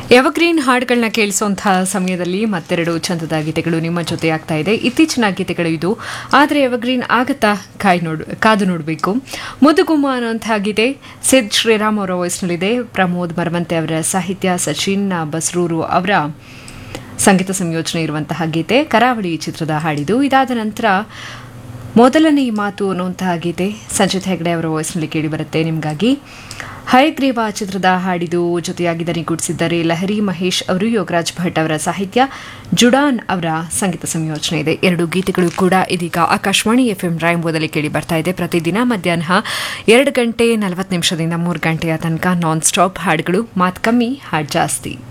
evergreen ಹಾಡುಗಳನ್ನ ಕೇಳಿಸುವಂತಹ ಸಮಯದಲ್ಲಿ ಮತ್ತೆರಡು ಚಂದದ ಗೀತೆಗಳು ನಿಮ್ಮ ಜೊತೆ ಆಗ್ತಾ ಇದೆ ಇತ್ತೀಚಿನ ಗೀತೆಗಳು ಇದು ಆದರೆ ಎವರ್ಗ್ರೀನ್ ಆಗತ್ತಾ ಕಾಯ್ ನೋಡ್ ಕಾದು ನೋಡಬೇಕು ಮುದುಗುಮ್ಮ ಅನ್ನುವಂತಹ ಗೀತೆ ಸಿದ್ ಶ್ರೀರಾಮ್ ಅವರ ವಾಯ್ಸ್ನಲ್ಲಿದೆ ಪ್ರಮೋದ್ ಮರವಂತೆ ಅವರ ಸಾಹಿತ್ಯ ಸಚಿನ್ ಬಸ್ರೂರು ಅವರ ಸಂಗೀತ ಸಂಯೋಜನೆ ಇರುವಂತಹ ಗೀತೆ ಕರಾವಳಿ ಚಿತ್ರದ ಹಾಡಿದು ಇದಾದ ನಂತರ ಮೊದಲನೇ ಮಾತು ಅನ್ನುವಂತಹ ಗೀತೆ ಸಂಚಿತ್ ಹೆಗ್ಡೆ ಅವರ ವಾಯ್ಸ್ನಲ್ಲಿ ಕೇಳಿ ಬರುತ್ತೆ ನಿಮಗಾಗಿ ಹಯಗ್ರೀವ ಚಿತ್ರದ ಹಾಡಿದು ಜೊತೆಯಾಗಿ ನಿಗೂಡಿಸಿದ್ದಾರೆ ಲಹರಿ ಮಹೇಶ್ ಅವರು ಯೋಗರಾಜ್ ಭಟ್ ಅವರ ಸಾಹಿತ್ಯ ಜುಡಾನ್ ಅವರ ಸಂಗೀತ ಸಂಯೋಜನೆ ಇದೆ ಎರಡು ಗೀತೆಗಳು ಕೂಡ ಇದೀಗ ಆಕಾಶವಾಣಿ ಎಫ್ ಎಂ ರಾಯಂಬೋದಲ್ಲಿ ಕೇಳಿ ಬರ್ತಾ ಇದೆ ಪ್ರತಿದಿನ ಮಧ್ಯಾಹ್ನ ಎರಡು ಗಂಟೆ ನಲವತ್ತು ನಿಮಿಷದಿಂದ ಮೂರು ಗಂಟೆಯ ತನಕ ನಾನ್ ಸ್ಟಾಪ್ ಹಾಡುಗಳು ಮಾತು ಕಮ್ಮಿ ಹಾಡು ಜಾಸ್ತಿ